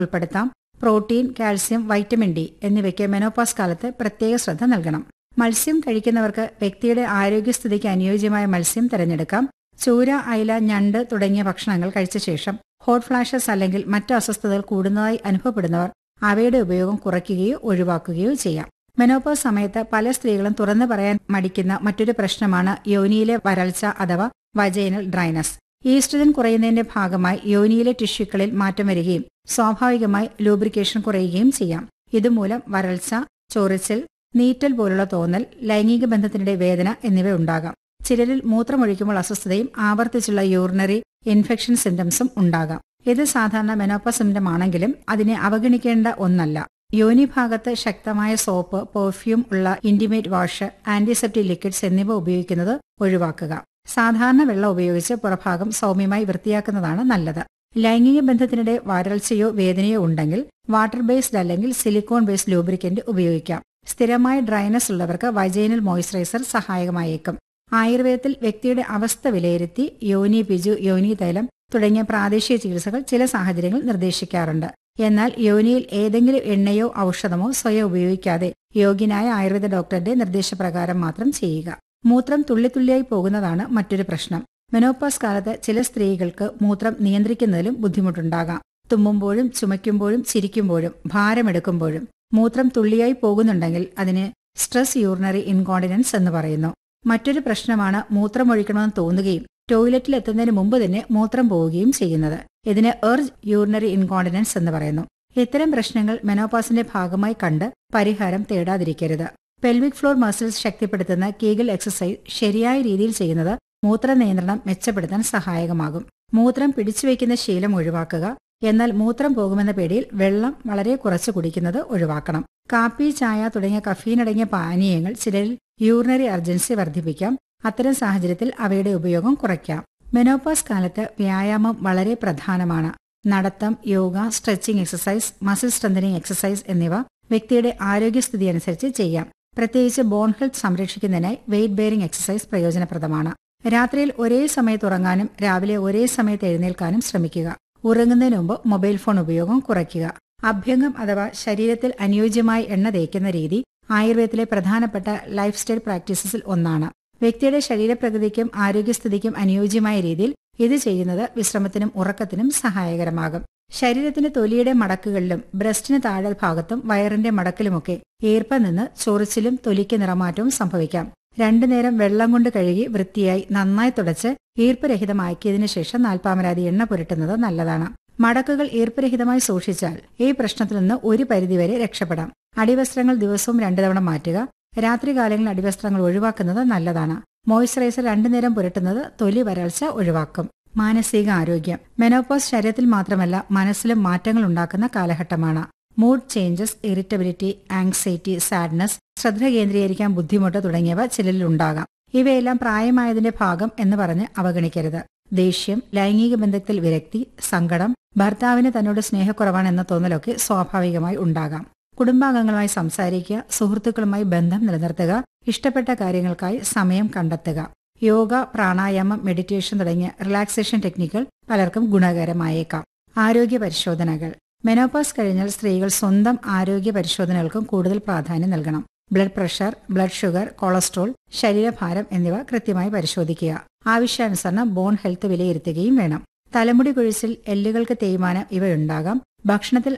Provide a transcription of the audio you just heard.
ഉൾപ്പെടുത്താം protein calcium vitamin D എന്നിവയ്ക്ക് menopause കാലത്ത് പ്രത്യേക ശ്രദ്ധ നൽകണം മത്സ്യം കഴിക്കുന്നവർക്ക് വ്യക്തിയുടെ ആരോഗ്യസ്ഥിതിക്ക് അനുയോജ്യമായ മത്സ്യം തിരഞ്ഞെടുക്കാം ചൂര അയല ഞണ്ട് തുടങ്ങിയ ഭക്ഷണങ്ങൾ കഴിച്ച ശേഷം ഹോട്ട് ഫ്ലാഷസ് അല്ലെങ്കിൽ മറ്റു അസ്വസ്ഥതകൾ കൂടുന്നതായി അനുഭവപ്പെടുന്നവർ അവയുടെ ഉപയോഗം കുറയ്ക്കുകയോ ഒഴിവാക്കുകയോ ചെയ്യാം മെനോപോസ് സമയത്ത് പല സ്ത്രീകളും തുറന്നു പറയാൻ മടിക്കുന്ന മറ്റൊരു പ്രശ്നമാണ് യോനിയിലെ വരൾച്ച അഥവാ വജൈനൽ ഡ്രൈനസ് ഈസ്ട്രജൻ കുറയുന്നതിന്റെ ഭാഗമായി യോനിയിലെ ടിഷ്യൂക്കളിൽ മാറ്റം വരികയും സ്വാഭാവികമായി ലൂബ്രിക്കേഷൻ കുറയുകയും ചെയ്യാം ഇതുമൂലം വരൾച്ച ചൊറിച്ചിൽ നീറ്റൽ പോലുള്ള തോന്നൽ ലൈംഗിക ബന്ധത്തിനിടെ വേദന എന്നിവ ഉണ്ടാകാം ചിലരിൽ മൂത്രമൊഴിക്കുമ്പോൾ അസ്വസ്ഥതയും ആവർത്തിച്ചുള്ള യൂറിനറി ഇൻഫെക്ഷൻ സിംറ്റംസും ഉണ്ടാകാം ഇത് സാധാരണ മെനോപ്പ സിംറ്റം ആണെങ്കിലും അതിനെ അവഗണിക്കേണ്ട ഒന്നല്ല യോനി ഭാഗത്ത് ശക്തമായ സോപ്പ് പെർഫ്യൂം ഉള്ള ഇന്റിമേറ്റ് വാഷ് ആന്റിസെപ്റ്റിക് ലിക്വിഡ്സ് എന്നിവ ഉപയോഗിക്കുന്നത് ഒഴിവാക്കുക സാധാരണ വെള്ളം ഉപയോഗിച്ച് പുറഭാഗം സൗമ്യമായി വൃത്തിയാക്കുന്നതാണ് നല്ലത് ലൈംഗിക ബന്ധത്തിനിടെ വരൾച്ചയോ വേദനയോ ഉണ്ടെങ്കിൽ വാട്ടർ ബേസ്ഡ് അല്ലെങ്കിൽ സിലിക്കോൺ ബേസ്ഡ് ലൂബ്രിക്കന്റ് ഉപയോഗിക്കാം സ്ഥിരമായ ഡ്രൈനസ് ഉള്ളവർക്ക് വൈജൈനൽ മോയ്സ്ചറൈസർ സഹായകമായേക്കും ആയുർവേദത്തിൽ വ്യക്തിയുടെ അവസ്ഥ വിലയിരുത്തി യോനി പിജു യോനി തൈലം തുടങ്ങിയ പ്രാദേശിക ചികിത്സകൾ ചില സാഹചര്യങ്ങളിൽ നിർദ്ദേശിക്കാറുണ്ട് എന്നാൽ യോനിയിൽ ഏതെങ്കിലും എണ്ണയോ ഔഷധമോ സ്വയം ഉപയോഗിക്കാതെ യോഗ്യനായ ആയുർവേദ ഡോക്ടറുടെ നിർദ്ദേശപ്രകാരം മാത്രം ചെയ്യുക മൂത്രം തുള്ളിത്തുള്ളിയായി പോകുന്നതാണ് മറ്റൊരു പ്രശ്നം മെനോപ്പാസ് കാലത്ത് ചില സ്ത്രീകൾക്ക് മൂത്രം നിയന്ത്രിക്കുന്നതിലും ബുദ്ധിമുട്ടുണ്ടാകാം തുമ്മുമ്പോഴും ചുമയ്ക്കുമ്പോഴും ചിരിക്കുമ്പോഴും ഭാരമെടുക്കുമ്പോഴും മൂത്രം തുള്ളിയായി പോകുന്നുണ്ടെങ്കിൽ അതിന് സ്ട്രെസ് യൂറിനറി ഇൻകോണ്ടിനൻസ് എന്ന് പറയുന്നു മറ്റൊരു പ്രശ്നമാണ് മൂത്രമൊഴിക്കണമെന്ന് തോന്നുകയും ടോയ്ലറ്റിൽ എത്തുന്നതിന് മുമ്പ് തന്നെ മൂത്രം പോവുകയും ചെയ്യുന്നത് ഇതിന് എർജ് യൂറിനറി ഇൻകോണ്ടിനൻസ് എന്ന് പറയുന്നു ഇത്തരം പ്രശ്നങ്ങൾ മെനോപാസിന്റെ ഭാഗമായി കണ്ട് പരിഹാരം തേടാതിരിക്കരുത് പെൽവിക് ഫ്ലോർ മസിൽസ് ശക്തിപ്പെടുത്തുന്ന കീഗൽ എക്സസൈസ് ശരിയായ രീതിയിൽ ചെയ്യുന്നത് മൂത്ര നിയന്ത്രണം മെച്ചപ്പെടുത്താൻ സഹായകമാകും മൂത്രം പിടിച്ചുവെക്കുന്ന ശീലം ഒഴിവാക്കുക എന്നാൽ മൂത്രം പോകുമെന്ന പേടിയിൽ വെള്ളം വളരെ കുറച്ച് കുടിക്കുന്നത് ഒഴിവാക്കണം കാപ്പി ചായ തുടങ്ങിയ കഫീൻ അടങ്ങിയ പാനീയങ്ങൾ ചിലരിൽ യൂറിനറി അർജൻസി വർദ്ധിപ്പിക്കാം അത്തരം സാഹചര്യത്തിൽ അവയുടെ ഉപയോഗം കുറയ്ക്കാം മെനോപാസ് കാലത്ത് വ്യായാമം വളരെ പ്രധാനമാണ് നടത്തം yoga stretching exercise muscle strengthening exercise എന്നിവ വ്യക്തിയുടെ ആരോഗ്യസ്ഥിതി അനുസരിച്ച് ചെയ്യാം പ്രത്യേകിച്ച് ബോൺ ഹെൽത്ത് സംരക്ഷിക്കുന്നതിനായി വെയിറ്റ് ബെയറിംഗ് എക്സസൈസ് പ്രയോജനപ്രദമാണ് രാത്രിയിൽ ഒരേ സമയത്ത് ഉറങ്ങാനും രാവിലെ ഒരേ സമയത്ത് എഴുന്നേൽക്കാനും ശ്രമിക്കുക ഉറങ്ങുന്നതിന് മുമ്പ് മൊബൈൽ ഫോൺ ഉപയോഗം കുറയ്ക്കുക അഭ്യംഗം അഥവാ ശരീരത്തിൽ അനുയോജ്യമായ എണ്ണ തേക്കുന്ന രീതി ആയുർവേദത്തിലെ പ്രധാനപ്പെട്ട ലൈഫ് സ്റ്റൈൽ പ്രാക്ടീസസിൽ ഒന്നാണ് വ്യക്തിയുടെ ശരീരപ്രകൃതിക്കും ആരോഗ്യസ്ഥിതിക്കും അനുയോജ്യമായ രീതിയിൽ ഇത് ചെയ്യുന്നത് വിശ്രമത്തിനും ഉറക്കത്തിനും സഹായകരമാകും ശരീരത്തിന്റെ തൊലിയുടെ മടക്കുകളിലും ബ്രസ്റ്റിന് താഴെ ഭാഗത്തും വയറിന്റെ മടക്കിലുമൊക്കെ ഈർപ്പം നിന്ന് ചൊറിച്ചിലും തൊലിക്ക് നിറമാറ്റവും സംഭവിക്കാം രണ്ടു നേരം വെള്ളം കൊണ്ട് കഴുകി വൃത്തിയായി നന്നായി തുടച്ച് ഈർപ്പരഹിതമാക്കിയതിനു ശേഷം നാൽപ്പാമരാതി എണ്ണ പുരട്ടുന്നത് നല്ലതാണ് മടക്കുകൾ ഈർപ്പരഹിതമായി സൂക്ഷിച്ചാൽ ഈ പ്രശ്നത്തിൽ നിന്ന് ഒരു പരിധിവരെ രക്ഷപ്പെടാം അടിവസ്ത്രങ്ങൾ ദിവസവും രണ്ടു തവണ മാറ്റുക രാത്രികാലങ്ങളിൽ അടിവസ്ത്രങ്ങൾ ഒഴിവാക്കുന്നത് നല്ലതാണ് മോയ്സ്ചറൈസർ രണ്ടു നേരം പുരട്ടുന്നത് തൊലി വരൾച്ച ഒഴിവാക്കും മാനസിക ആരോഗ്യം മെനോപോസ് ശരീരത്തിൽ മാത്രമല്ല മനസ്സിലും മാറ്റങ്ങൾ ഉണ്ടാക്കുന്ന കാലഘട്ടമാണ് mood changes irritability anxiety sadness ശ്രദ്ധ കേന്ദ്രീകരിക്കാൻ ബുദ്ധിമുട്ട് തുടങ്ങിയവ ചിലരിൽ ഉണ്ടാകാം ഇവയെല്ലാം പ്രായമായതിന്റെ ഭാഗം എന്ന് പറഞ്ഞ് അവഗണിക്കരുത് ദേഷ്യം ലൈംഗിക ബന്ധത്തിൽ വിരക്തി സങ്കടം ഭർത്താവിന് തന്നോട് സ്നേഹക്കുറവാണ് എന്ന തോന്നലൊക്കെ സ്വാഭാവികമായി ഉണ്ടാകാം കുടുംബാംഗങ്ങളുമായി സംസാരിക്കുക സുഹൃത്തുക്കളുമായി ബന്ധം നിലനിർത്തുക ഇഷ്ടപ്പെട്ട കാര്യങ്ങൾക്കായി സമയം കണ്ടെത്തുക യോഗ പ്രാണായാമം മെഡിറ്റേഷൻ തുടങ്ങിയ റിലാക്സേഷൻ ടെക്നിക്കുകൾ പലർക്കും ഗുണകരമായേക്കാം ആരോഗ്യ പരിശോധനകൾ മെനോപാസ് കഴിഞ്ഞാൽ സ്ത്രീകൾ സ്വന്തം ആരോഗ്യ പരിശോധനകൾക്കും കൂടുതൽ പ്രാധാന്യം നൽകണം blood pressure blood sugar cholesterol ശരീരഭാരം എന്നിവ കൃത്യമായി പരിശോധിക്കുക ആവശ്യാനുസരണം ബോൺ ഹെൽത്ത് വിലയിരുത്തുകയും വേണം തലമുടി കൊഴിച്ചിൽ എല്ലുകൾക്ക് തേയ്മാനം ഇവയുണ്ടാകാം ഭക്ഷണത്തിൽ